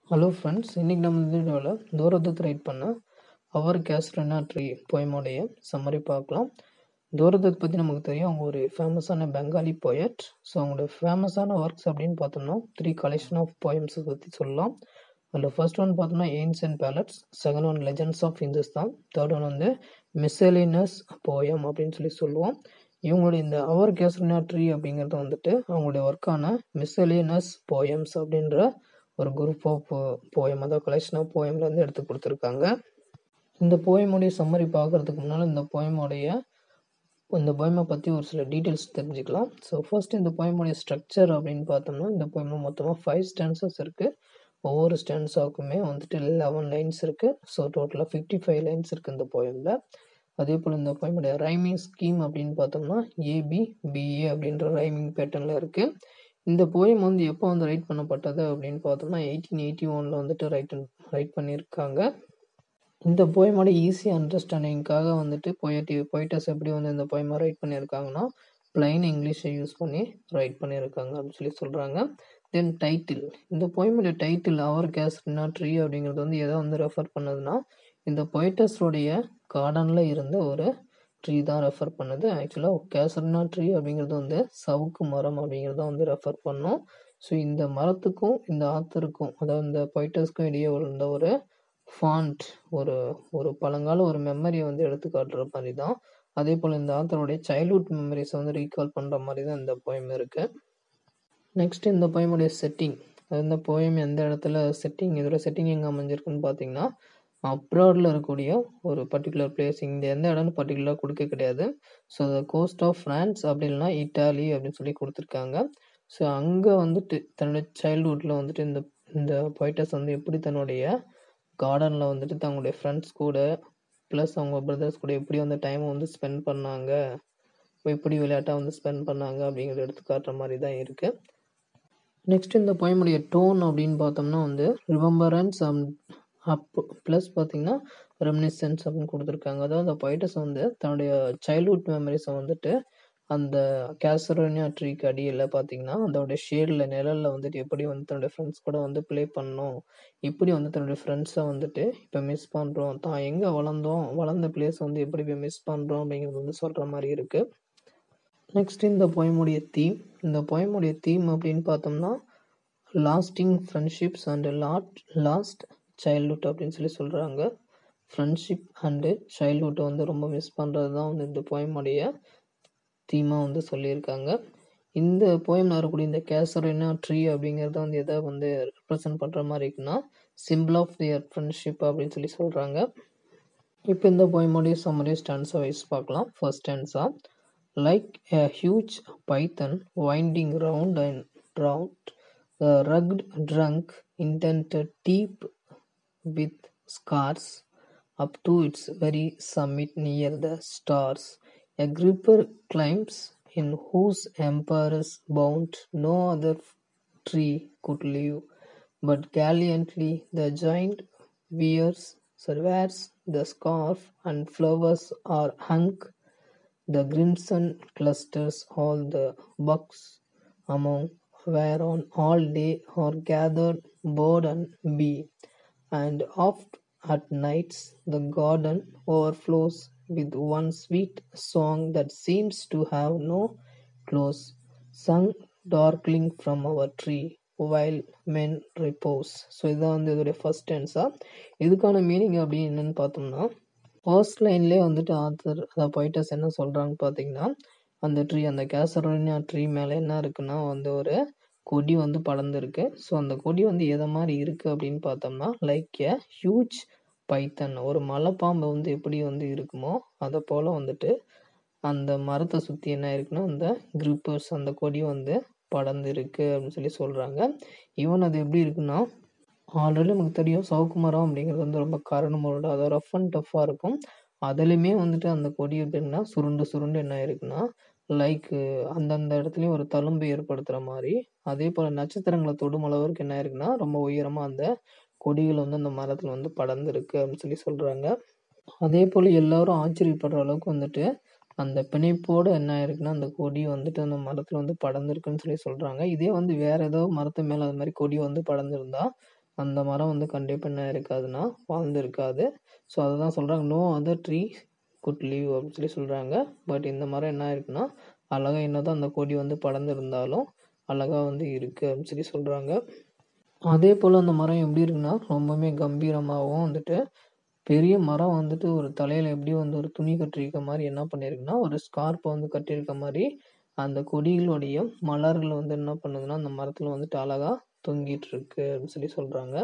Hello friends இன்றைக்கி நம்ம இந்த வீடியோவில் தூரத்துக்கு ரைட் பண்ண அவர் கேஸ்ட்ரனா ட்ரீ போயமோடைய சம்மரி பார்க்கலாம் தூரத்துக்கு பற்றி நமக்கு தெரியும் அவங்க ஒரு ஃபேமஸான பெங்காலி போயட் ஸோ அவங்களோட ஃபேமஸான ஒர்க்ஸ் அப்படின்னு பார்த்தோம்னா த்ரீ கலெக்ஷன் ஆஃப் போயம்ஸை பற்றி சொல்லலாம் அதில் ஃபர்ஸ்ட் ஒன் பார்த்தோம்னா எய்ன்ஸ் and ballads second one legends of Hindustan third one வந்து மிஸ்செலினஸ் போயம் அப்படின்னு சொல்லி சொல்லுவோம் இவங்களுடைய இந்த அவர் கேஸ்ட்ரனா ட்ரீ அப்படிங்கிறது வந்துட்டு அவங்களுடைய ஒர்க்கான மிஸ்செலினஸ் போயம்ஸ் அப்படின்ற ஒரு குரூப் ஆஃப் போயம் அதாவது கலெக்ஷன் ஆஃப் போயம்லேருந்து எடுத்து கொடுத்துருக்காங்க இந்த போயமுடைய சம்மரி பார்க்குறதுக்கு முன்னால் இந்த போயமுடைய இந்த போயமை பற்றி ஒரு சில டீட்டெயில்ஸ் தெரிஞ்சுக்கலாம் ஸோ ஃபர்ஸ்ட் இந்த போயமுடைய ஸ்ட்ரக்சர் அப்படின்னு பார்த்தோம்னா இந்த போயமில் மொத்தமாக ஃபைவ் ஸ்டான்சஸ் இருக்குது ஒவ்வொரு ஸ்டான்ஸாக்குமே வந்துட்டு லெவன் லைன்ஸ் இருக்குது ஸோ டோட்டலாக ஃபிஃப்டி ஃபைவ் லைன்ஸ் இருக்குது இந்த போயமில் அதே போல் இந்த போயமுடைய ரைமிங் ஸ்கீம் அப்படின்னு பார்த்தோம்னா ஏபி பிஏ அப்படின்ற ரைமிங் பேட்டர்னில் இருக்குது இந்த போயம் வந்து எப்போ வந்து ரைட் பண்ணப்பட்டது அப்படின்னு பார்த்தோம்னா எயிட்டீன் எயிட்டி ஒனில் வந்துட்டு ரைட் ரைட் பண்ணியிருக்காங்க இந்த போயமோட ஈஸி அண்டர்ஸ்டாண்டிங்காக வந்துட்டு போயட்டி போய்டஸ் எப்படி வந்து இந்த போயமை ரைட் பண்ணியிருக்காங்கன்னா பிளைன் இங்கிலீஷை யூஸ் பண்ணி ரைட் பண்ணியிருக்காங்க அப்படின்னு சொல்லி சொல்கிறாங்க தென் டைட்டில் இந்த போயமுடைய டைட்டில் அவர் கேஸ்ட்னா ட்ரீ அப்படிங்கிறது வந்து எதை வந்து ரெஃபர் பண்ணுதுன்னா இந்த பொய்டஸோடைய கார்டனில் இருந்த ஒரு ட்ரீ தான் ரெஃபர் பண்ணுது ஆக்சுவலாக கேசர்னா ட்ரீ அப்படிங்கிறது வந்து சவுக்கு மரம் அப்படிங்கிறத வந்து ரெஃபர் பண்ணோம் ஸோ இந்த மரத்துக்கும் இந்த ஆத்தருக்கும் அதாவது இந்த பொய்டஸ்க்கும் இடையே இருந்த ஒரு ஃபாண்ட் ஒரு ஒரு பழங்கால ஒரு மெமரியை வந்து எடுத்து காட்டுற மாதிரி தான் அதே போல் இந்த ஆத்தருடைய சைல்ட்ஹுட் மெமரிஸை வந்து ரீகால் பண்ணுற மாதிரி தான் இந்த போயம் இருக்குது நெக்ஸ்ட் இந்த போயமுடைய செட்டிங் அது இந்த போயம் எந்த இடத்துல செட்டிங் இதோட செட்டிங் எங்கே அமைஞ்சிருக்குன்னு பார்த்தீங்கன்னா அப்ராடில் இருக்கக்கூடிய ஒரு பர்டிகுலர் பிளேஸ் இந்த எந்த இடம்னு பர்டிகுலராக கொடுக்க கிடையாது so the coast of France அப்படி இல்லைனா இட்டாலி அப்படின்னு சொல்லி கொடுத்துருக்காங்க ஸோ அங்கே வந்துட்டு தன்னுடைய சைல்ட்ஹுட்டில் வந்துட்டு இந்த இந்த பொய்டஸ் வந்து எப்படி தன்னுடைய கார்டனில் வந்துட்டு தங்களுடைய ஃப்ரெண்ட்ஸ் கூட ப்ளஸ் அவங்க பிரதர்ஸ் கூட எப்படி வந்து டைமை வந்து ஸ்பெண்ட் பண்ணாங்க எப்படி விளையாட்டாக வந்து ஸ்பெண்ட் பண்ணாங்க அப்படிங்கிறத எடுத்து காட்டுற மாதிரி தான் இருக்குது நெக்ஸ்ட் இந்த போயமுடைய டோன் அப்படின்னு பார்த்தோம்னா வந்து ரிவம்பரன்ஸ் அப் ப்ளஸ் பார்த்தீங்கன்னா ரெமினிசன்ஸ் அப்படின்னு கொடுத்துருக்காங்க அதாவது அந்த பொய்டஸ் வந்து தன்னுடைய சைல்ட்ஹுட் மெமரிஸை வந்துட்டு அந்த கேசரோனியா ட்ரீக்கு அடியில் பார்த்தீங்கன்னா அதோடைய ஷேடில் நிழலில் வந்துட்டு எப்படி வந்து தன்னுடைய ஃப்ரெண்ட்ஸ் கூட வந்து ப்ளே பண்ணோம் இப்படி வந்து தன்னுடைய ஃப்ரெண்ட்ஸை வந்துட்டு இப்போ மிஸ் பண்ணுறோம் தான் எங்கே வளர்ந்தோம் வளர்ந்த பிளேஸ் வந்து எப்படி இப்போ மிஸ் பண்ணுறோம் அப்படிங்கிறது வந்து சொல்கிற மாதிரி இருக்குது நெக்ஸ்ட் இந்த போயமுடைய தீம் இந்த போயமுடைய தீம் அப்படின்னு பார்த்தோம்னா lasting friendships and lot lost childhood அப்படின்னு சொல்லி சொல்கிறாங்க ஃப்ரெண்ட்ஷிப் அண்டு சைல்ட்ஹுட்டை வந்து ரொம்ப மிஸ் பண்ணுறது தான் வந்து இந்த போயமுடைய தீமாக வந்து சொல்லியிருக்காங்க இந்த போயமில் வரக்கூடிய இந்த கேசரினா ட்ரீ அப்படிங்கிறத வந்து எதை வந்து ரெப்ரசன்ட் பண்ணுற மாதிரி இருக்குன்னா சிம்பிள் ஆஃப் தியர் ஃப்ரெண்ட்ஷிப் அப்படின்னு சொல்லி சொல்கிறாங்க இப்போ இந்த போயமுடைய சம்மரி ஸ்டான்ஸா வைஸ் பார்க்கலாம் first stanza like a huge python winding round and round, the rugged trunk indented deep with scars up to its very summit near the stars. A gripper climbs in whose emperor's bound no other tree could live, but gallantly the giant wears, sorry, wears the scarf and flowers are hung the crimson clusters all the bucks among whereon all day are gathered bird and bee, and oft at nights the garden overflows with one sweet song that seems to have no close, sung darkling from our tree while men repose. So இதான் வந்து இதோடைய first டென்ஸாக இதுக்கான meaning அப்படி என்னன்னு பார்த்தோம்னா first லைன்லேயே வந்துட்டு author அதாவது பொய்டஸ் என்ன சொல்கிறான்னு பார்த்தீங்கன்னா அந்த ட்ரீ அந்த கேசரோனியா ட்ரீ மேலே என்ன இருக்குன்னா வந்து ஒரு கொடி வந்து படர்ந்துருக்கு ஸோ அந்த கொடி வந்து எதை மாதிரி இருக்குது அப்படின்னு பார்த்தோம்னா லைக் எ ஹியூஜ் பைத்தன் ஒரு மலைப்பாம்பு வந்து எப்படி வந்து இருக்குமோ அதை போல் வந்துட்டு அந்த மரத்தை சுற்றி என்ன இருக்குன்னா அந்த கிரிப்பர்ஸ் அந்த கொடி வந்து படர்ந்து இருக்கு அப்படின்னு சொல்லி சொல்கிறாங்க ஈவன் அது எப்படி இருக்குன்னா ஆல்ரெடி நமக்கு தெரியும் சவுக்கு மரம் அப்படிங்கிறது வந்து ரொம்ப கரணுமோட அதாவது ரஃப் அண்ட் டஃப்பாக இருக்கும் அதுலேயுமே வந்துட்டு அந்த கொடி எப்படின்னா சுருண்டு சுருண்டு என்ன இருக்குன்னா லைக் அந்தந்த இடத்துலையும் ஒரு தழும்பு ஏற்படுத்துகிற மாதிரி அதே போல் நட்சத்திரங்களை தொடும் அளவுக்கு என்ன இருக்குன்னா ரொம்ப உயரமாக அந்த கொடிகள் வந்து அந்த மரத்தில் வந்து படர்ந்துருக்கு அப்படின்னு சொல்லி சொல்கிறாங்க அதே போல் எல்லாரும் ஆச்சரியப்படுற அளவுக்கு வந்துட்டு அந்த பிணைப்போட என்ன ஆயிருக்குன்னா அந்த கொடி வந்துட்டு அந்த மரத்தில் வந்து படர்ந்துருக்குன்னு சொல்லி சொல்கிறாங்க இதே வந்து வேற ஏதோ மரத்து மேலே அது மாதிரி கொடி வந்து படர்ந்துருந்தா அந்த மரம் வந்து கண்டிப்பாக என்ன இருக்காதுன்னா வாழ்ந்துருக்காது ஸோ அதை தான் சொல்கிறாங்க no other tree could live அப்படின்னு சொல்லி சொல்கிறாங்க பட் இந்த மரம் என்ன இருக்குன்னா அழகாக என்னதான் அந்த கொடி வந்து படர்ந்துருந்தாலும் அழகாக வந்து இருக்குது அப்படின்னு சொல்லி சொல்கிறாங்க அதே போல் அந்த மரம் எப்படி இருக்குன்னா ரொம்பவுமே கம்பீரமாகவும் வந்துட்டு பெரிய மரம் வந்துட்டு ஒரு தலையில் எப்படி வந்து ஒரு துணி கட்டியிருக்க மாதிரி என்ன பண்ணியிருக்குன்னா ஒரு ஸ்கார்ப்பை வந்து கட்டியிருக்க மாதிரி அந்த கொடிகளுடைய மலர்கள் வந்து என்ன பண்ணுதுன்னா அந்த மரத்தில் வந்துட்டு அழகாக தொங்கிட்டு இருக்கு அப்படின்னு சொல்லி சொல்கிறாங்க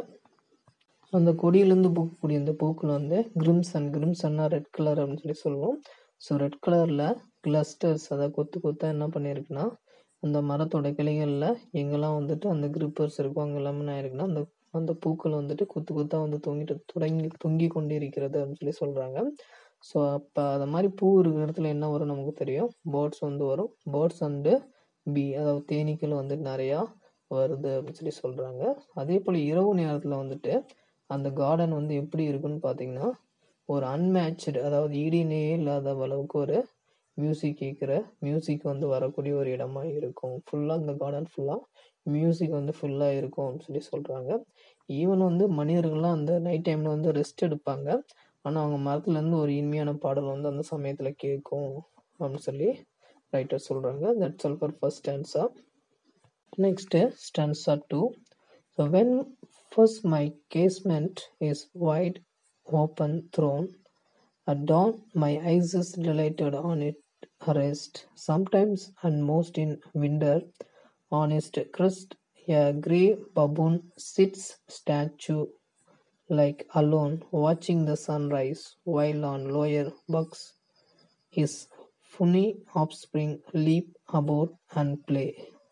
அந்த கொடியிலேருந்து பூக்கக்கூடிய அந்த பூக்கள் வந்து கிரிம்சன் கிரிம்சன்னா ரெட் கலர் அப்படின்னு சொல்லி சொல்லுவோம் ஸோ ரெட் கலரில் கிளஸ்டர்ஸ் அதை கொத்து கொத்தா என்ன பண்ணியிருக்குன்னா அந்த மரத்தோட கிளைகளில் எங்கெல்லாம் வந்துட்டு அந்த கிரிப்பர்ஸ் இருக்கோ அங்கே எல்லாமே என்ன ஆயிருக்குன்னா அந்த அந்த பூக்கள் வந்துட்டு கொத்து கொத்தா வந்து தொங்கிட்டு தொடங்கி தொங்கி கொண்டு இருக்கிறது அப்படின்னு சொல்லி சொல்கிறாங்க ஸோ அப்போ அது மாதிரி பூ இருக்கிற இடத்துல என்ன வரும் நமக்கு தெரியும் பேர்ட்ஸ் வந்து வரும் பேர்ட்ஸ் அண்டு பி அதாவது தேனீக்கள் வந்துட்டு நிறையா வருது அப்படின்னு சொல்லி சொல்கிறாங்க அதே போல் இரவு நேரத்தில் வந்துட்டு அந்த கார்டன் வந்து எப்படி இருக்குன்னு பார்த்தீங்கன்னா ஒரு அன்மேட்ச்டு அதாவது ஈடினையே இல்லாத அளவுக்கு ஒரு மியூசிக் கேட்குற மியூசிக் வந்து வரக்கூடிய ஒரு இடமா இருக்கும் ஃபுல்லாக அந்த கார்டன் ஃபுல்லாக மியூசிக் வந்து ஃபுல்லாக இருக்கும் அப்படின்னு சொல்லி சொல்கிறாங்க ஈவன் வந்து மனிதர்கள்லாம் அந்த நைட் டைமில் வந்து ரெஸ்ட் எடுப்பாங்க ஆனால் அவங்க மரத்துலேருந்து ஒரு இனிமையான பாடல் வந்து அந்த சமயத்தில் கேட்கும் அப்படின்னு சொல்லி ரைட்டர் சொல்கிறாங்க that's all for first stanza next stanza two so when first my casement is wide open thrown At dawn, my eyes is delighted on it rest. Sometimes and most in winter, on its crest, a grey baboon sits statue like alone, watching the sunrise, while on lower bucks his funny offspring leap about and play.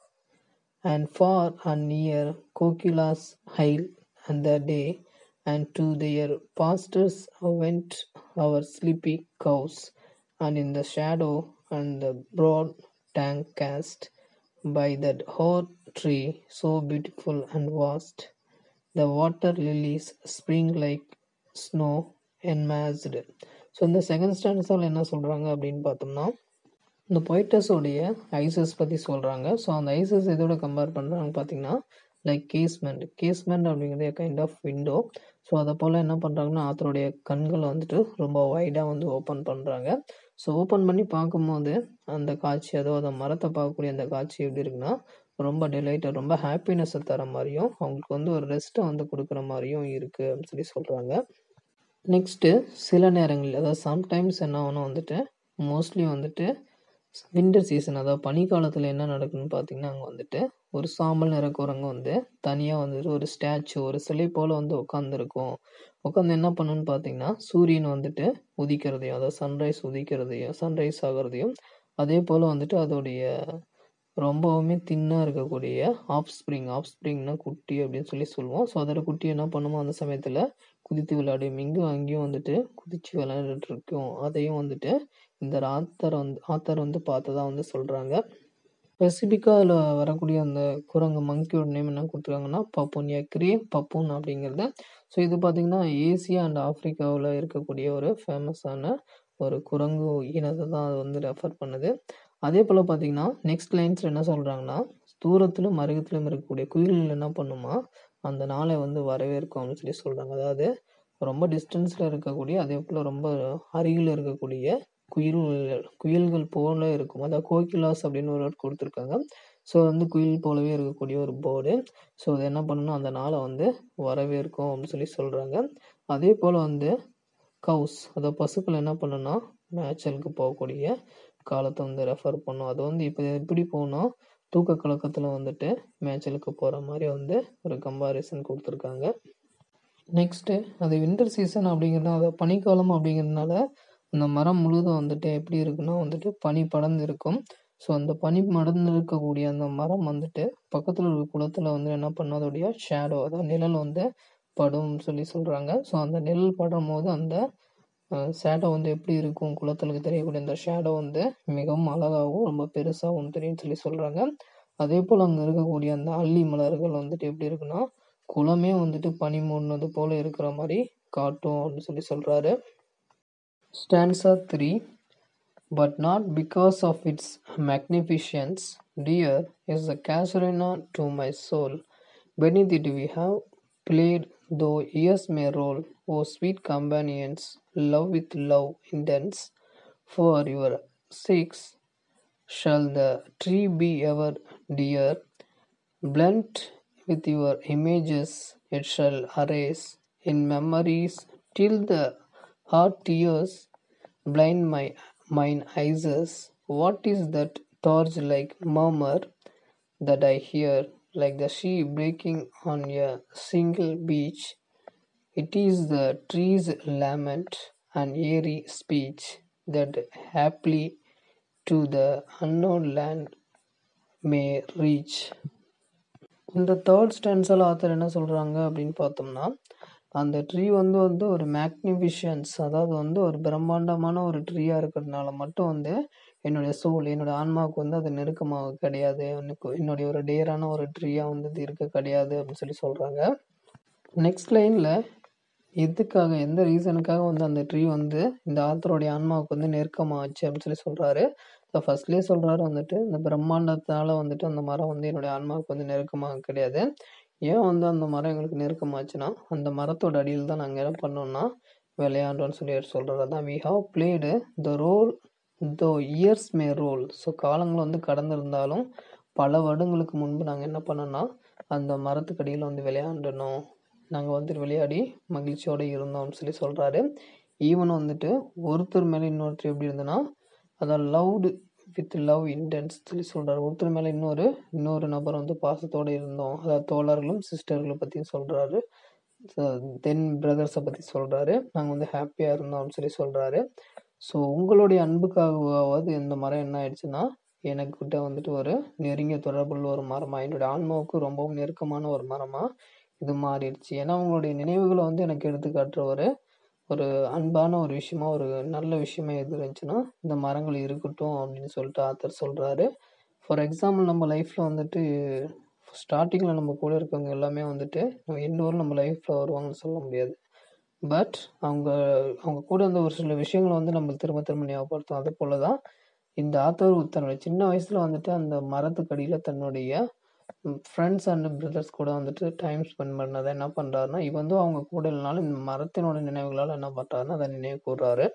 And far and near, Kokilas hail and the day, and to their pastures went our sleepy cows, and in the shadow and the broad tank cast by that hoar tree, so beautiful and vast, the water lilies spring like snow enmassed. So இந்த second ஸ்டாண்டர்ஸால் என்ன சொல்கிறாங்க அப்படின்னு பார்த்தோம்னா இந்த பொய்டஸோடைய ஐசஸ் பற்றி சொல்கிறாங்க so அந்த ஐசஸ் எதோட கம்பேர் பண்ணுறாங்க பார்த்தீங்கன்னா லைக் கேஸ்மெண்ட் கேஸ்மெண்ட் அப்படிங்கிறது கைண்ட் ஆஃப் விண்டோ ஸோ அதை போல் என்ன பண்ணுறாங்கன்னா ஆத்தருடைய கண்களை வந்துட்டு ரொம்ப வைடாக வந்து ஓப்பன் பண்ணுறாங்க ஸோ ஓப்பன் பண்ணி பார்க்கும்போது அந்த காட்சி அதோ அந்த மரத்தை பார்க்கக்கூடிய அந்த காட்சி எப்படி இருக்குன்னா ரொம்ப டிலைட்டாக ரொம்ப ஹாப்பினஸை தர மாதிரியும் அவங்களுக்கு வந்து ஒரு ரெஸ்ட்டை வந்து கொடுக்குற மாதிரியும் இருக்குது அப்படின்னு சொல்லி சொல்கிறாங்க நெக்ஸ்ட்டு சில நேரங்கள் அதாவது சம்டைம்ஸ் என்ன ஆகணும் வந்துட்டு மோஸ்ட்லி வந்துட்டு வின்டர் சீசன் அதாவது பனிக்காலத்தில் என்ன நடக்குன்னு பார்த்தீங்கன்னா அங்கே வந்துட்டு ஒரு சாம்பல் நிற குரங்கு வந்து தனியாக வந்துட்டு ஒரு ஸ்டாச்சு ஒரு சிலை போல் வந்து உட்காந்துருக்கும் உட்காந்து என்ன பண்ணுன்னு பார்த்தீங்கன்னா சூரியன் வந்துட்டு உதிக்கிறதையும் அதாவது சன்ரைஸ் உதிக்கிறதையும் சன்ரைஸ் ஆகிறதையும் அதே போல் வந்துட்டு அதோடைய ரொம்பவுமே தின்னாக இருக்கக்கூடிய ஆஃப் ஸ்ப்ரிங் ஆஃப் ஸ்ப்ரிங்னா குட்டி அப்படின்னு சொல்லி சொல்லுவோம் ஸோ அதோட குட்டி என்ன பண்ணுமோ அந்த சமயத்தில் குதித்து விளையாடும் இங்கும் அங்கேயும் வந்துட்டு குதிச்சு விளையாண்டுட்டு இருக்கும் அதையும் வந்துட்டு இந்த ஆத்தர் வந்து ஆத்தர் வந்து பார்த்ததா வந்து சொல்கிறாங்க ஸ்பெசிஃபிக்காக அதில் வரக்கூடிய அந்த குரங்கு மங்கியோட நேம் என்ன கொடுத்துருக்காங்கன்னா பப்பூன் கிரே பப்பூன் அப்படிங்கிறது ஸோ இது பார்த்திங்கன்னா ஏசியா அண்ட் ஆஃப்ரிக்காவில் இருக்கக்கூடிய ஒரு ஃபேமஸான ஒரு குரங்கு இனத்தை தான் அது வந்து ரெஃபர் பண்ணுது அதே போல் பார்த்தீங்கன்னா நெக்ஸ்ட் லைன்ஸில் என்ன சொல்கிறாங்கன்னா தூரத்திலும் மருகத்திலும் இருக்கக்கூடிய குயில்கள் என்ன பண்ணுமா அந்த நாளை வந்து வரவேற்கும் அப்படின்னு சொல்லி சொல்கிறாங்க அதாவது ரொம்ப டிஸ்டன்ஸில் இருக்கக்கூடிய அதே போல் ரொம்ப அருகில் இருக்கக்கூடிய குயில்கள் குயில்கள் போல இருக்கும் அதாவது கோகிலாஸ் அப்படின்னு ஒரு வேர்ட் கொடுத்துருக்காங்க ஸோ வந்து குயில் போலவே இருக்கக்கூடிய ஒரு போர்டு ஸோ அது என்ன பண்ணணும் அந்த நாளை வந்து வரவேற்கும் அப்படின்னு சொல்லி சொல்கிறாங்க அதே போல் வந்து கவுஸ் அதாவது பசுக்கள் என்ன பண்ணுன்னா மேய்ச்சலுக்கு போகக்கூடிய காலத்தை வந்து ரெஃபர் பண்ணும் அது வந்து இப்போ எப்படி போகணும் தூக்க கலக்கத்தில் வந்துட்டு மேய்ச்சலுக்கு போகிற மாதிரி வந்து ஒரு கம்பாரிசன் கொடுத்துருக்காங்க நெக்ஸ்ட்டு அது வின்டர் சீசன் அப்படிங்கிறது அது பனிக்காலம் அப்படிங்கிறதுனால அந்த மரம் முழுதும் வந்துட்டு எப்படி இருக்குன்னா வந்துட்டு பனி படர்ந்து இருக்கும் ஸோ அந்த பனி மடர்ந்து இருக்கக்கூடிய அந்த மரம் வந்துட்டு பக்கத்தில் இருக்க குளத்தில் வந்து என்ன பண்ணும் அதோடைய ஷேடோ அதாவது நிழல் வந்து படும் சொல்லி சொல்கிறாங்க ஸோ அந்த நிழல் படும் போது அந்த ஷேடோ வந்து எப்படி இருக்கும் குளத்துக்கு தெரியக்கூடிய அந்த ஷேடோ வந்து மிகவும் அழகாகவும் ரொம்ப பெருசாகவும் தெரியும் சொல்லி சொல்கிறாங்க அதே போல் அங்கே இருக்கக்கூடிய அந்த அள்ளி மலர்கள் வந்துட்டு எப்படி இருக்குன்னா குளமே வந்துட்டு பனி மூடினது போல் இருக்கிற மாதிரி காட்டும் அப்படின்னு சொல்லி சொல்கிறாரு stanza three but not because of its magnificence. Dear is the Casuarina to my soul. Beneath it we have played though years may roll, O sweet companions, love with love intense. For your sakes shall the tree be ever dear, blent with your images it shall arise in memories till the heart tears blind my mine eyes. What is that torch like murmur that I hear, like the sea breaking on a single beach? It is the tree's lament and airy speech that haply to the unknown land may reach. இந்த third ஸ்டான்ஸில் author என்ன சொல்கிறாங்க அப்படின்னு பார்த்தோம்னா அந்த tree வந்து வந்து ஒரு மேக்னிஃபிஷன்ஸ் அதாவது வந்து ஒரு பிரம்மாண்டமான ஒரு ட்ரீயாக இருக்கிறதுனால மட்டும் வந்து என்னுடைய சோல் என்னுடைய ஆன்மாவுக்கு வந்து அது நெருக்கமாக கிடையாது எனக்கு என்னுடைய ஒரு டேரான ஒரு ட்ரீயாக வந்து இது இருக்க கிடையாது அப்படின்னு சொல்லி சொல்கிறாங்க நெக்ஸ்ட் லைனில் எதுக்காக எந்த ரீசனுக்காக வந்து அந்த ட்ரீ வந்து இந்த ஆத்தருடைய ஆன்மாவுக்கு வந்து நெருக்கமாச்சு அப்படின்னு சொல்லி சொல்கிறாரு ஸோ ஃபர்ஸ்ட்லேயே சொல்கிறாரு வந்துட்டு இந்த பிரம்மாண்டத்தால் வந்துட்டு அந்த மரம் வந்து என்னுடைய ஆன்மாவுக்கு வந்து நெருக்கமாக கிடையாது ஏன் வந்து அந்த மரம் எங்களுக்கு நெருக்கமாச்சுன்னா அந்த மரத்தோட அடியில் தான் நாங்கள் என்ன பண்ணோம்னா விளையாண்டோன்னு சொல்லி சொல்கிறாரு அதான் we have played the role though years may roll so காலங்கள் வந்து கடந்திருந்தாலும் பல வருடங்களுக்கு முன்பு நாங்கள் என்ன பண்ணோம்னா அந்த மரத்துக்கு அடியில் வந்து விளையாண்டணும் நாங்கள் வந்து விளையாடி மகிழ்ச்சியோடு இருந்தோம்னு சொல்லி சொல்கிறாரு ஈவன் வந்துட்டு ஒருத்தர் மேலே இன்னொருத்தர் எப்படி இருந்ததுன்னா அதான் லவ்டு வித் லவ் இன்டென்ஸ் சொல்லி சொல்கிறாரு ஒருத்தர் மேலே இன்னொரு இன்னொரு நபர் வந்து பாசத்தோடு இருந்தோம் அதாவது தோழர்களும் சிஸ்டர்களை பற்றியும் சொல்கிறாரு தென் பிரதர்ஸை பற்றி சொல்கிறாரு நாங்கள் வந்து ஹாப்பியாக இருந்தோம்னு சொல்லி சொல்கிறாரு ஸோ உங்களுடைய அன்புக்காகவாவது இந்த மரம் என்ன ஆயிடுச்சுன்னா எனக்கிட்ட வந்துட்டு ஒரு நெருங்கிய தொடர்புள்ள ஒரு மரமாக என்னுடைய ஆன்மாவுக்கு ரொம்பவும் நெருக்கமான ஒரு மரமாக இது மாறிடுச்சு ஏன்னா உங்களுடைய நினைவுகளை வந்து எனக்கு எடுத்து காட்டுற ஒரு ஒரு அன்பான ஒரு விஷயமா ஒரு நல்ல விஷயமா எது இருந்துச்சுன்னா இந்த மரங்கள் இருக்கட்டும் அப்படின்னு சொல்லிட்டு ஆத்தர் சொல்கிறாரு ஃபார் எக்ஸாம்பிள் நம்ம லைஃப்பில் வந்துட்டு ஸ்டார்டிங்கில் நம்ம கூட இருக்கவங்க எல்லாமே வந்துட்டு இன்னொரு நம்ம லைஃப்பில் வருவாங்கன்னு சொல்ல முடியாது பட் அவங்க அவங்க கூட இருந்த ஒரு சில விஷயங்களை வந்து நம்ம திரும்ப திரும்ப ஞாபகப்படுத்தும் அதே போல தான் இந்த ஆத்தர் தன்னுடைய சின்ன வயசில் வந்துட்டு அந்த மரத்துக்கடியில் தன்னுடைய ஃப்ரெண்ட்ஸ் அண்ட் பிரதர்ஸ் கூட வந்துட்டு டைம் ஸ்பெண்ட் பண்ணதை என்ன பண்ணுறாருன்னா இவன் வந்து அவங்க கூட இல்லைனாலும் இந்த மரத்தினோட நினைவுகளால் என்ன பண்ணுறாருன்னா அதை நினைவு கூறுறாரு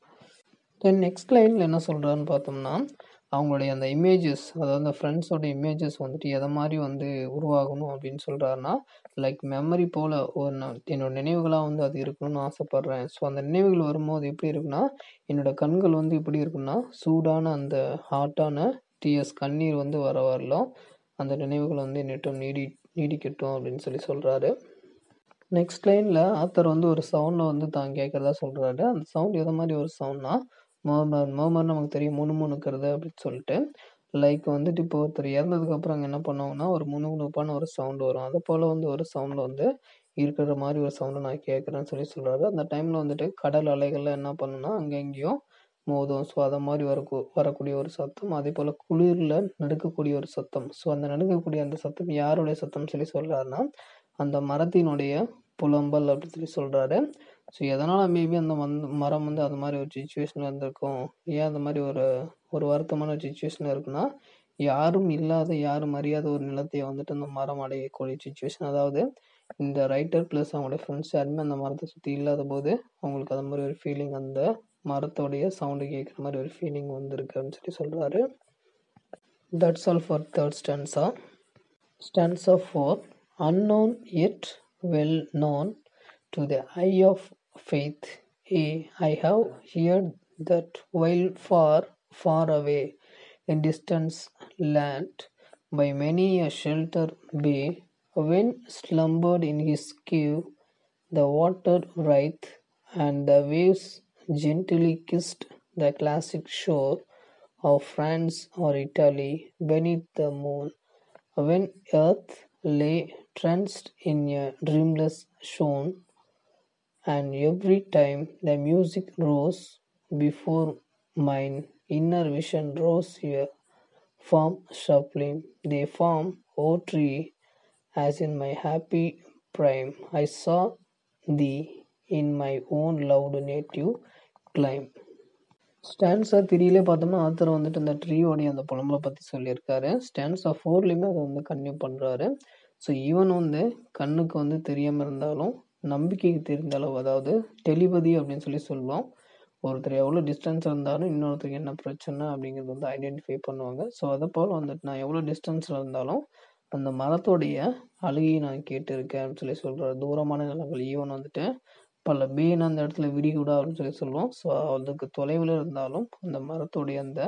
தென் நெக்ஸ்ட் லைனில் என்ன சொல்கிறாருன்னு பார்த்தோம்னா அவங்களுடைய அந்த இமேஜஸ் அதாவது அந்த ஃப்ரெண்ட்ஸோட இமேஜஸ் வந்துட்டு எதை மாதிரி வந்து உருவாகணும் அப்படின்னு சொல்கிறாருன்னா லைக் மெமரி போல் ஒரு நான் என்னோட நினைவுகளாக வந்து அது இருக்கணும்னு ஆசைப்பட்றேன் ஸோ அந்த நினைவுகள் வரும்போது எப்படி இருக்குன்னா என்னோட கண்கள் வந்து எப்படி இருக்குன்னா சூடான அந்த ஹாட்டான டிஎஸ் கண்ணீர் வந்து வர வரலாம் அந்த நினைவுகள் வந்து என்னிட்டும் நீடி நீடிக்கட்டும் அப்படின்னு சொல்லி சொல்கிறாரு நெக்ஸ்ட் லைனில் ஆத்தர் வந்து ஒரு சவுண்டை வந்து தான் கேட்குறதா சொல்கிறாரு அந்த சவுண்ட் எதை மாதிரி ஒரு சவுண்ட்னா மர்மர் மர்மர் நமக்கு தெரியும் முணுமுணுக்கிறது அப்படின்னு சொல்லிட்டு லைக் வந்துட்டு இப்போ ஒருத்தர் இறந்ததுக்கப்புறம் அங்கே என்ன பண்ணுவாங்கன்னா ஒரு முணுமுணுப்பான ஒரு சவுண்டு வரும் அதை போல் வந்து ஒரு சவுண்டு வந்து இருக்கிற மாதிரி ஒரு சவுண்டை நான் கேட்குறேன்னு சொல்லி சொல்கிறாரு அந்த டைமில் வந்துட்டு கடல் அலைகள்லாம் என்ன பண்ணுன்னா அங்கே எங்கேயும் மோதும் ஸோ அதை மாதிரி வரக்கூ வரக்கூடிய ஒரு சத்தம் அதே போல் குளிரில் நடுக்கக்கூடிய ஒரு சத்தம் ஸோ அந்த நடுக்கக்கூடிய அந்த சத்தம் யாருடைய சத்தம் சொல்லி சொல்கிறாருன்னா அந்த மரத்தினுடைய புலம்பல் அப்படின்னு சொல்லி சொல்கிறாரு ஸோ எதனால் மேபி அந்த வந்து மரம் வந்து அது மாதிரி ஒரு சுச்சுவேஷனில் இருந்திருக்கும் ஏன் அந்த மாதிரி ஒரு ஒரு வருத்தமான ஒரு சுச்சுவேஷனில் இருக்குன்னா யாரும் இல்லாத யாரும் அறியாத ஒரு நிலத்தை வந்துட்டு அந்த மரம் அடையக்கூடிய சுச்சுவேஷன் அதாவது இந்த ரைட்டர் ப்ளஸ் அவங்களுடைய ஃப்ரெண்ட்ஸ் யாருமே அந்த மரத்தை சுற்றி இல்லாத போது அவங்களுக்கு அது மாதிரி ஒரு ஃபீலிங் அந்த மரத்தோடைய சவுண்டு கேட்குற மாதிரி ஒரு ஃபீலிங் வந்திருக்கு அப்படின்னு சொல்லி சொல்கிறாரு that's all for third stanza stanza four unknown yet well known to the eye of faith. Yea, I have heard that while far, far away in distant land, by many a shelter bay, when slumbered in his cave, the water writhed and the waves gently kissed the classic shore of France or Italy beneath the moon, when earth lay drenched in a dreamless shone, and every time the music rose before mine inner vision rose a form shuffling, they form, O tree, as in my happy prime I saw thee in my own loved native clime. Stanza த்ரீலே பார்த்தோம்னா author வந்துட்டு இந்த ட்ரீயோடைய அந்த புலம்பலை பற்றி சொல்லியிருக்காரு stanza ஃபோர்லேயுமே அதை வந்து கன்டினியூ பண்ணுறாரு ஸோ ஈவன் வந்து கண்ணுக்கு வந்து தெரியாமல் இருந்தாலும் நம்பிக்கைக்கு தெரிந்த அளவு அதாவது டெலிபதி அப்படின்னு சொல்லி சொல்லுவோம் ஒருத்தர் எவ்வளோ டிஸ்டன்ஸ் இருந்தாலும் இன்னொருத்தருக்கு என்ன பிரச்சனை அப்படிங்கிறது வந்து ஐடென்டிஃபை பண்ணுவாங்க ஸோ அதை போல் வந்துட்டு நான் எவ்வளோ டிஸ்டன்ஸில் இருந்தாலும் அந்த மரத்தோடைய அழுகையை நான் கேட்டிருக்கேன் அப்படின்னு சொல்லி சொல்கிறார் தூரமான நிலங்கள் ஈவன் வந்துட்டு பல பீன் அந்த இடத்துல விரிகுடா அப்படின்னு சொல்லி சொல்லுவோம் ஸோ அதுக்கு தொலைவில் இருந்தாலும் அந்த மரத்தோடைய அந்த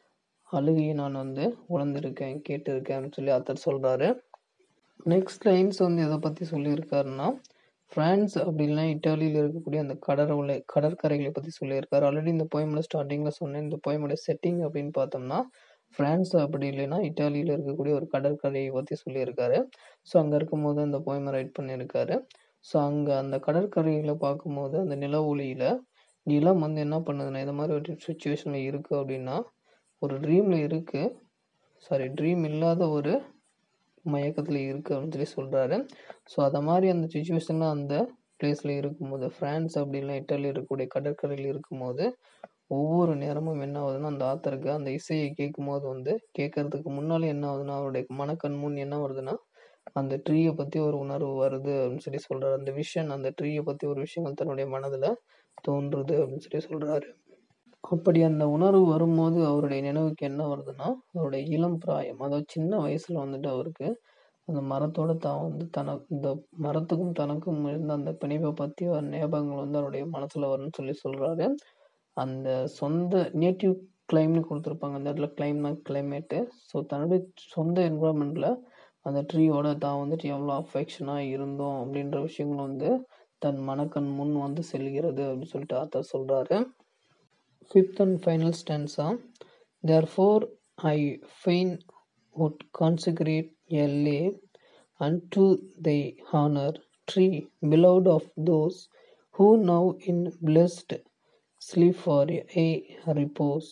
அழுகையை நான் வந்து உணர்ந்திருக்கேன் கேட்டிருக்கேன் அப்படின்னு சொல்லி ஆத்தர் சொல்கிறாரு நெக்ஸ்ட் லைன்ஸ் வந்து எதை பற்றி சொல்லியிருக்காருன்னா ஃப்ரான்ஸ் அப்படின்னா இட்டாலியில் இருக்கக்கூடிய அந்த கடற்கரை கடற்கரைகளை பற்றி சொல்லியிருக்காரு ஆல்ரெடி இந்த போயமோட ஸ்டார்டிங்கில் சொன்னேன் இந்த போயமோட செட்டிங் அப்படின்னு பார்த்தோம்னா ஃப்ரான்ஸ் அப்படி இல்லைன்னா இட்டாலியில் இருக்கக்கூடிய ஒரு கடற்கரையை பற்றி சொல்லியிருக்காரு ஸோ அங்கே இருக்கும்போது அந்த போயமை ரைட் பண்ணியிருக்காரு ஸோ அங்கே அந்த கடற்கரையில் பார்க்கும்போது அந்த நில ஒளியில் நிலம் வந்து என்ன பண்ணுதுன்னா இந்த மாதிரி ஒரு சுச்சுவேஷனில் இருக்குது அப்படின்னா ஒரு ட்ரீமில் இருக்குது சாரி ட்ரீம் இல்லாத ஒரு மயக்கத்தில் இருக்குது அப்படின்னு சொல்லி சொல்கிறாரு ஸோ அதை மாதிரி அந்த சுச்சுவேஷனில் அந்த பிளேஸில் இருக்கும்போது ஃப்ரான்ஸ் அப்படின்லாம் இட்டாலி இருக்கக்கூடிய கடற்கரையில் இருக்கும்போது ஒவ்வொரு நேரமும் என்ன ஆகுதுன்னா அந்த ஆத்தருக்கு அந்த இசையை கேட்கும்போது வந்து கேட்கறதுக்கு முன்னாலே என்ன ஆகுதுன்னா அவருடைய மனக்கண் முன் என்ன வருதுன்னா அந்த ட்ரீயை பற்றி ஒரு உணர்வு வருது அப்படின்னு சொல்லி சொல்கிறாரு அந்த விஷன் அந்த ட்ரீயை பற்றி ஒரு விஷயங்கள் தன்னுடைய மனதில் தோன்றுது அப்படின்னு சொல்லி சொல்கிறாரு அப்படி அந்த உணர்வு வரும்போது அவருடைய நினைவுக்கு என்ன வருதுன்னா அவருடைய இளம் பிராயம் அதாவது சின்ன வயசுல வந்துட்டு அவருக்கு அந்த மரத்தோட தான் வந்து தன இந்த மரத்துக்கும் தனக்கும் இருந்த அந்த பிணைப்பை பற்றி ஒரு ஞாபகங்கள் வந்து அவருடைய மனசுல வரும்னு சொல்லி சொல்றாரு அந்த சொந்த நேட்டிவ் கிளைம்னு கொடுத்துருப்பாங்க அந்த இடத்துல கிளைம்னா கிளைமேட்டு ஸோ தன்னுடைய சொந்த என்வரான்மெண்ட்டில் அந்த ட்ரீயோட தான் வந்துட்டு எவ்வளோ அஃபெக்ஷனாக இருந்தோம் அப்படின்ற விஷயங்கள் வந்து தன் மனக்கண் முன் வந்து செல்கிறது அப்படின்னு சொல்லிட்டு ஆத்தர் சொல்கிறாரு Fifth and final stanza. Therefore I fain would consecrate a lay unto thy honor, tree, beloved of those who now in blessed sleep for a repose,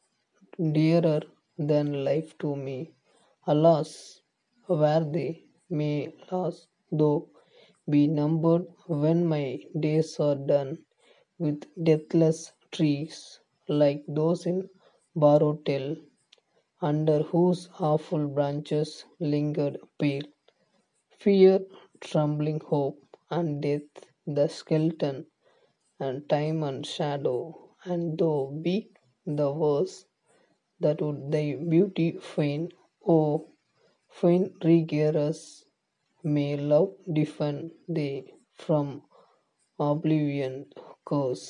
dearer than life to me. Alas, where they may last, though be numbered when my days are done, with deathless trees like those in Barotel, under whose awful branches lingered pale fear, trembling hope, and death, the skeleton, and time and shadow, and though be the worst, that would thy beauty fain, oh, fain regear us, may love defend thee from oblivion curse.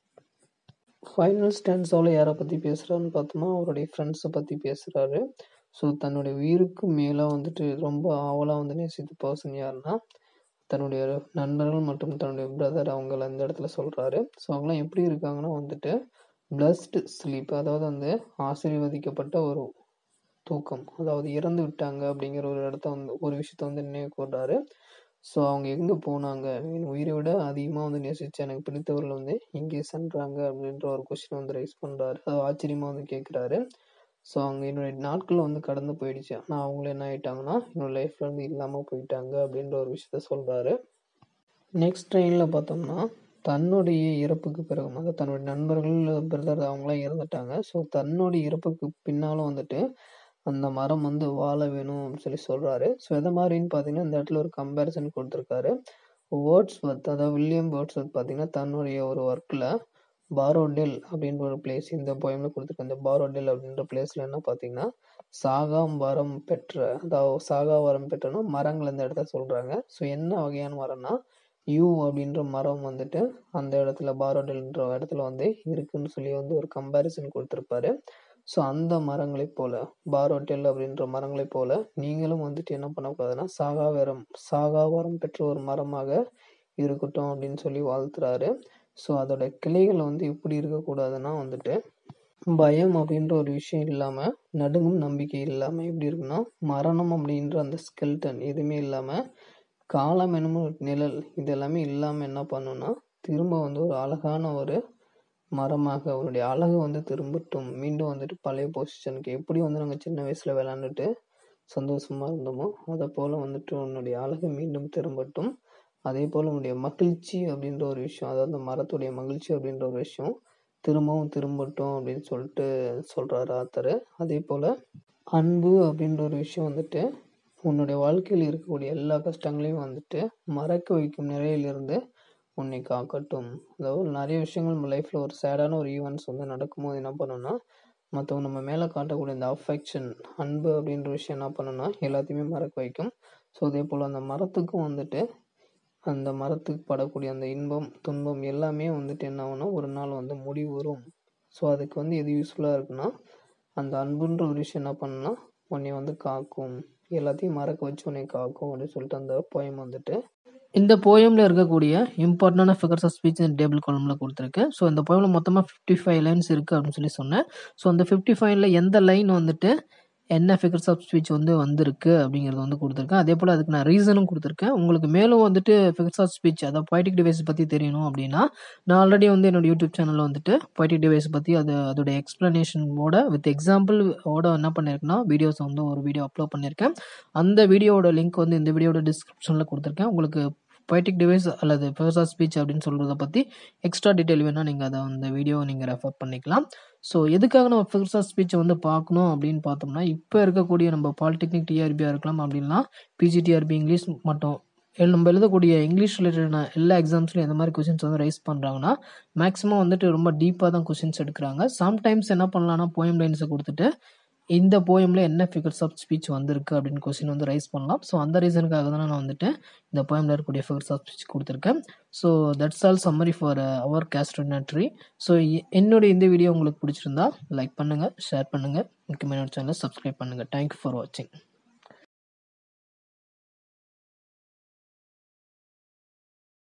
Final ஸ்டான்ஸாவில் யாரை பற்றி பேசுகிறாருன்னு பார்த்தோம்னா அவருடைய ஃப்ரெண்ட்ஸை பற்றி பேசுகிறாரு so தன்னுடைய உயிருக்கு மேலே வந்துட்டு ரொம்ப ஆவலாக வந்து நேசித்த பர்சன் யாருன்னா தன்னுடைய நண்பர்கள் மற்றும் தன்னுடைய பிரதர் அவங்கள அந்த இடத்துல சொல்கிறாரு ஸோ அவங்களாம் எப்படி இருக்காங்கன்னா வந்துட்டு பிளஸ்டு ஸ்லீப் அதாவது வந்து ஆசீர்வதிக்கப்பட்ட ஒரு தூக்கம் அதாவது இறந்து விட்டாங்க அப்படிங்கிற ஒரு இடத்த வந்து ஒரு விஷயத்த வந்து நினைவு கூர்றாரு ஸோ அவங்க எங்கே போனாங்க என் உயிரை விட அதிகமாக வந்து நேசிச்சு எனக்கு பிடித்தவர்கள் வந்து எங்கே சென்றாங்க அப்படின்ற ஒரு கொஸ்டின் வந்து ரைஸ் பண்ணுறாரு அது ஆச்சரியமாக வந்து கேட்குறாரு ஸோ அவங்க என்னுடைய நாட்கள் வந்து கடந்து போயிடுச்சு ஆனால் அவங்களும் என்ன ஆயிட்டாங்கன்னா என்னோட லைஃப்ல இருந்து இல்லாமல் போயிட்டாங்க அப்படின்ற ஒரு விஷயத்த சொல்கிறாரு நெக்ஸ்ட் ட்ரெயினில் பார்த்தோம்னா தன்னுடைய இறப்புக்கு பிறகு அதாவது தன்னுடைய நண்பர்கள் பிரதர் அவங்களாம் இறந்துட்டாங்க ஸோ தன்னுடைய இறப்புக்கு பின்னாலும் வந்துட்டு அந்த மரம் வந்து வாழ வேணும் அப்படின்னு சொல்லி சொல்கிறாரு ஸோ எதை மாதிரின்னு பார்த்தீங்கன்னா இந்த இடத்துல ஒரு கம்பேரிசன் கொடுத்துருக்காரு வேர்ட்ஸ் ஒர்த் அதாவது வில்லியம் வேர்ட்ஸ் ஒர்த் பார்த்தீங்கன்னா தன்னுடைய ஒரு ஒர்க்கில் பாரோடெல் அப்படின்ற ஒரு பிளேஸ் இந்த போயமில் கொடுத்துருக்க இந்த பாரோடெல் அப்படின்ற பிளேஸில் என்ன பார்த்தீங்கன்னா சாகாம் வரம் பெற்ற அதாவது சாகா வரம் பெற்றனா மரங்கள் இந்த இடத்த சொல்கிறாங்க ஸோ என்ன வகையான மரம்னா யூ அப்படின்ற மரம் வந்துட்டு அந்த இடத்துல பாரோடெல்ன்ற இடத்துல வந்து இருக்குன்னு சொல்லி வந்து ஒரு கம்பேரிசன் கொடுத்துருப்பாரு ஸோ அந்த மரங்களைப் போல பாரோட்டெல் அப்படின்ற மரங்களைப் போல நீங்களும் வந்துட்டு என்ன பண்ணக்கூடாதுன்னா சாகாவரம் சாகாவரம் பெற்ற ஒரு மரமாக இருக்கட்டும் அப்படின்னு சொல்லி வாழ்த்துறாரு ஸோ அதோட கிளைகள் வந்து எப்படி இருக்கக்கூடாதுன்னா வந்துட்டு பயம் அப்படின்ற ஒரு விஷயம் இல்லாமல் நடுங்கும் நம்பிக்கை இல்லாமல் எப்படி இருக்குன்னா மரணம் அப்படின்ற அந்த ஸ்கெல்டன் எதுவுமே இல்லாமல் காலம் என்னும் ஒரு நிழல் இது எல்லாமே இல்லாமல் என்ன பண்ணுன்னா திரும்ப வந்து ஒரு அழகான ஒரு மரமாக அவருடைய அழகு வந்து திரும்பட்டும் மீண்டும் வந்துட்டு பழைய பொசிஷனுக்கு எப்படி வந்து நாங்கள் சின்ன வயசில் விளாண்டுட்டு சந்தோஷமா இருந்தோமோ அதை போல் வந்துட்டு உன்னுடைய அழகு மீண்டும் திரும்பட்டும் அதே போல் உன்னுடைய மகிழ்ச்சி அப்படின்ற ஒரு விஷயம் அதாவது அந்த மரத்துடைய மகிழ்ச்சி அப்படின்ற ஒரு விஷயம் திரும்பவும் திரும்பட்டும் அப்படின்னு சொல்லிட்டு சொல்கிறாரு ஆத்தர் அதே போல் அன்பு அப்படின்ற ஒரு விஷயம் வந்துட்டு உன்னுடைய வாழ்க்கையில் இருக்கக்கூடிய எல்லா கஷ்டங்களையும் வந்துட்டு மறக்க வைக்கும் நிலையிலிருந்து உன்னை காக்கட்டும் அதாவது நிறைய விஷயங்கள் நம்ம லைஃப்பில் ஒரு சேடான ஒரு ஈவெண்ட்ஸ் வந்து நடக்கும்போது என்ன பண்ணணும்னா மற்றவங்க நம்ம மேலே காட்டக்கூடிய இந்த அஃபெக்ஷன் அன்பு அப்படின்ற விஷயம் என்ன பண்ணுன்னா எல்லாத்தையுமே மறக்க வைக்கும் ஸோ அதே போல் அந்த மரத்துக்கும் வந்துட்டு அந்த மரத்துக்கு படக்கூடிய அந்த இன்பம் துன்பம் எல்லாமே வந்துட்டு என்ன ஆகும்னா ஒரு நாள் வந்து முடிவு வரும் ஸோ அதுக்கு வந்து எது யூஸ்ஃபுல்லாக இருக்குன்னா அந்த அன்புன்ற ஒரு விஷயம் என்ன பண்ணுன்னா உன்னை வந்து காக்கும் எல்லாத்தையும் மறக்க வச்சு உன்னை காக்கும் அப்படின்னு சொல்லிட்டு அந்த போயம் வந்துட்டு இந்த போயமில் இருக்கக்கூடிய இம்பார்ட்டண்டான ஃபிகர்ஸ் ஆஃப் ஸ்பீச் இந்த டேபிள் காலமில் கொடுத்துருக்கேன் ஸோ இந்த போயமில் மொத்தமாக ஃபிஃப்டி ஃபைவ் லைன்ஸ் இருக்குது அப்படின்னு சொல்லி சொன்னேன் ஸோ அந்த ஃபிஃப்டி ஃபைவ்ல எந்த லைன் வந்துட்டு என்ன ஃபிகர்ஸ் ஆஃப் ஸ்பீச் வந்து வந்திருக்கு அப்படிங்கிறது வந்து கொடுத்துருக்கேன் அதே போல் அதுக்கு நான் ரீசனும் கொடுத்துருக்கேன் உங்களுக்கு மேலும் வந்துட்டு ஃபிகர்ஸ் ஆஃப் ஸ்பீச் அதாவது poetic டிவைஸ் பற்றி தெரியணும் அப்படின்னா நான் ஆல்ரெடி வந்து என்னோட யூடியூப் சேனலில் வந்துட்டு poetic டிவைஸ் பற்றி அது அதோட எக்ஸ்ப்ளனேஷனோட வித் எக்ஸாம்பிள் ஓட என்ன பண்ணியிருக்கேன்னா வீடியோஸ் வந்து ஒரு வீடியோ அப்லோட் பண்ணியிருக்கேன் அந்த வீடியோவோட லிங்க் வந்து இந்த வீடியோட டிஸ்கிரிப்ஷனில் கொடுத்துருக்கேன் உங்களுக்கு poetic டிவைஸ் அல்லது ஃபிகர்ஸ் ஆஃப் ஸ்பீச் அப்படின்னு சொல்கிறத பற்றி எக்ஸ்ட்ரா டீட்டெயில் வேணால் நீங்கள் அதை அந்த வீடியோவை நீங்கள் ரெஃபர் பண்ணிக்கலாம் ஸோ எதுக்காக நம்ம ஃபிகர்ஸ் ஆஃப் ஸ்பீச்சை வந்து பார்க்கணும் அப்படின்னு பார்த்தோம்னா இப்போ இருக்கக்கூடிய நம்ம பாலிடெக்னிக் டிஆர்பியாக இருக்கலாம் அப்படின்னா பிஜிடிஆர்பி இங்கிலீஷ் மட்டும் எழு- நம்ம எழுதக்கூடிய இங்கிலீஷ் ரிலேட்டடான எல்லா எக்ஸாம்ஸ்லையும் எந்த மாதிரி கொஷின்ஸ் வந்து ரைஸ் பண்ணுறாங்கன்னா மேக்ஸிமம் வந்துட்டு ரொம்ப டீப்பாக தான் கொஷின்ஸ் எடுக்கிறாங்க சம்டைம்ஸ் என்ன பண்ணலாம்னா போயம் லைன்ஸை கொடுத்துட்டு இந்த போயமில் என்ன ஃபிகர்ஸ் ஆஃப் ஸ்பீச் வந்திருக்கு அப்படின்னு கொஸ்டின் வந்து ரைஸ் பண்ணலாம் ஸோ அந்த ரீசனுக்காக தான் நான் வந்துட்டு இந்த போயமில் இருக்கக்கூடிய ஃபிகர்ஸ் ஆஃப் ஸ்பீச் கொடுத்துருக்கேன் so that's all summary for our casuarina tree so என்னோட இந்த வீடியோ உங்களுக்கு பிடிச்சிருந்தா லைக் பண்ணுங்கள் ஷேர் பண்ணுங்கள் முக்கியமான சேனலை சப்ஸ்கிரைப் பண்ணுங்கள் தேங்க்யூ ஃபார் வாட்சிங்